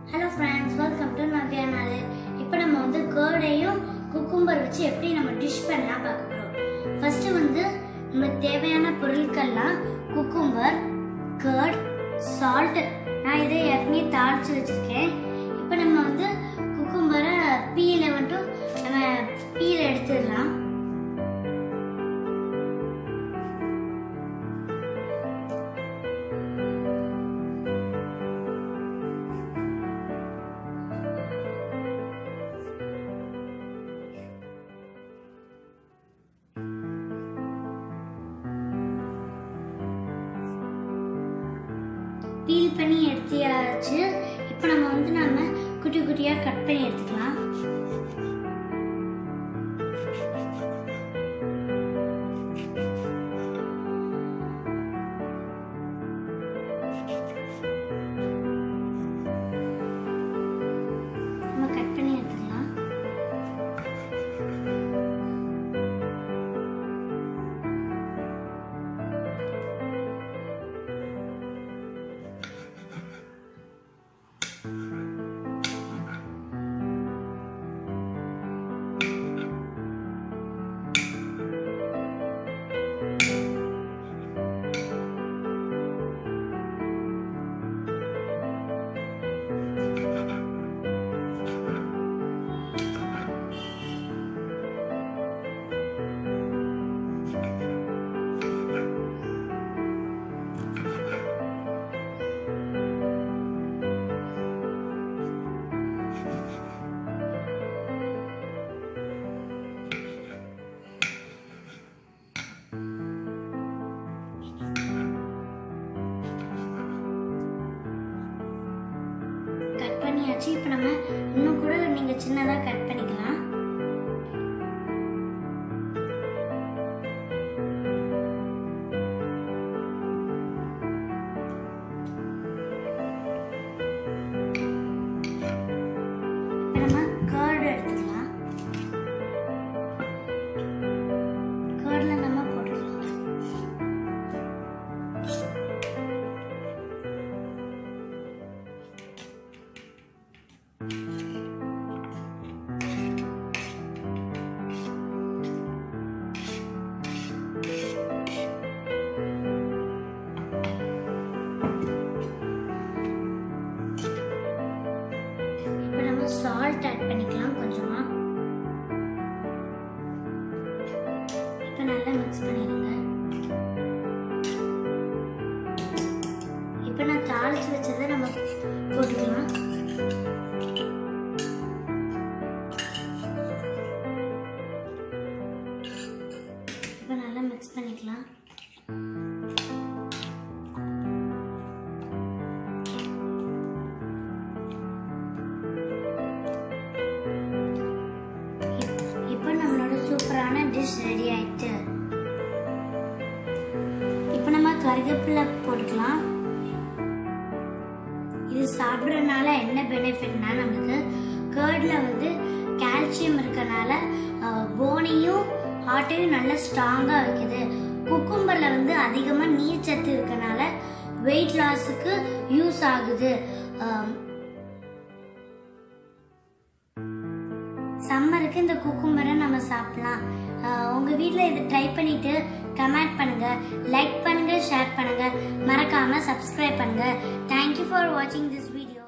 hello friends welcome to Navya நாள் இப்போ நம்ம வந்து கேர்டையும் குக்கும்பர் வச்சு எப்படி நம்ம டிஷ் பண்ணலாம் பார்க்க போகிறோம் ஃபர்ஸ்ட்டு வந்து நமக்கு தேவையான பொருட்கள்லாம் குக்கும்பர் கர்ட் சால்ட் நான் இதை ஏற்கனவே தாளித்து வச்சுருக்கேன் இப்போ நம்ம வந்து குக்கும்பரை பீல மட்டும் நம்ம பீல எடுத்துடலாம் பீல் பண்ணி எடுத்தியாச்சு இப்போ நம்ம வந்து நம்ம குட்டி குட்டியாக கட் பண்ணி எடுத்துக்கலாம் நம்ம கட் பண்ணி எடுத்துக்கலாம் கட் பண்ணியாச்சு இப்போ நம்ம இன்னும் கூட நீங்கள் சின்னதாக கட் பண்ணிக்கலாம் இப்போ நம்ம கர்டு எடுத்துக்கலாம் கர்டில் நம்ம போட்டுக்கலாம் இப்போ நம்ம சால்ட் ஆட் பண்ணிக்கலாம் கொஞ்சமா இப்போ நல்லா மிக்ஸ் பண்ணிடுங்க இப்போ நான் தாளிச்சு வச்சதை நம்ம போட்டுக்கலாம் இப்போ நல்லா மிக்ஸ் பண்ணிக்கலாம் இப்போ நம்மளோட சூப்பரான டிஷ் ரெடி ஆயிடுச்சு இப்போ நம்ம கருவேப்பிலை போட்டுக்கலாம் இது சாப்பிட்றதுனால என்ன பெனிஃபிட்னா நமக்கு கேர்டில் வந்து கால்சியம் இருக்கனால போனையும் ஹார்ட்டையும் நல்லா ஸ்ட்ராங்காக வைக்குது குக்கும்பரில் வந்து அதிகமாக நீர் சத்து இருக்கனால வெயிட் லாஸுக்கு யூஸ் ஆகுது ஆம், சம்மருக்கு இந்த குக்கும்பரை நம்ம சாப்பிடலாம் அஹ் உங்க வீட்டில் இதை ட்ரை பண்ணிட்டு கமெண்ட் பண்ணுங்க லைக் பண்ணுங்க ஷேர் பண்ணுங்க மறக்காம சப்ஸ்கிரைப் பண்ணுங்க தேங்க்யூ ஃபார் வாட்சிங் திஸ் வீடியோ